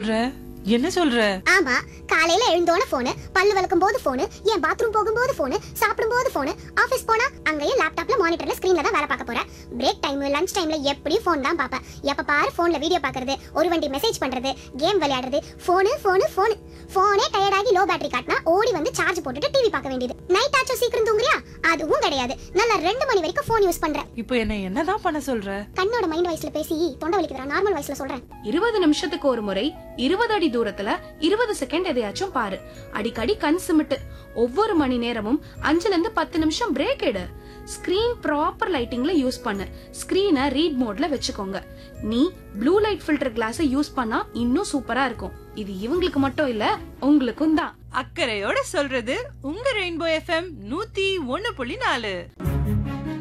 சொல்ற என்ன சொல்ற ஆமா காலையில எழுந்தோன போனு பல்லு விளக்கும் போது போனு என் பாத்ரூம் போகும்போது போனு சாப்பிடும் போது போனு ஆபீஸ் போனா அங்கேயும் லேப்டாப்ல மானிட்டர்ல ஸ்கிரீன்ல தான் வேலை பார்க்க போறேன் பிரேக் டைம் லஞ்ச் டைம்ல எப்படியும் ஃபோன் தான் பார்ப்பேன் எப்ப பாரு போன்ல வீடியோ பார்க்கறது ஒரு வண்டி மெசேஜ் பண்றது கேம் விளையாடுறது போனு போனு போனு போனே டயர்டாகி லோ பேட்டரி காட்டினா ஓடி வந்து சார்ஜ் போட்டுட்டு டிவி பார்க்க வேண்டியது நைட் ஆச்சும் சீக்கிரம் தூங்குறியா அதுவும் கிடையாது நல்லா ரெண்டு மணி வரைக்கும் ஃபோன் யூஸ் பண்றேன் இப்போ என்ன என்னதான் பண்ண சொல்ற கண்ணோட மைண்ட் வாய்ஸ்ல பேசி தொண்டை வலிக்குதுடா நார்மல் வாய்ஸ்ல சொல்றேன் இருபது நிமிஷத்துக்கு ஒரு முறை இருபது அடி தூரத்துல இருபது செகண்ட் எதையாச்சும் பாரு அடிக்கடி கண் சிமிட்டு ஒவ்வொரு மணி நேரமும் அஞ்சுல இருந்து பத்து நிமிஷம் பிரேக் எடு ஸ்கிரீன் ப்ராப்பர் லைட்டிங்ல யூஸ் பண்ணு ஸ்கிரீனை ரீட் மோட்ல வச்சுக்கோங்க நீ ப்ளூ லைட் ஃபில்டர் கிளாஸை யூஸ் பண்ணா இன்னும் சூப்பரா இருக்கும் இது இவங்களுக்கு மட்டும் இல்ல உங்களுக்கும் தான் அக்கறையோட சொல்றது உங்க ரெயின்போ எஃப்எம் நூத்தி ஒண்ணு புள்ளி நாலு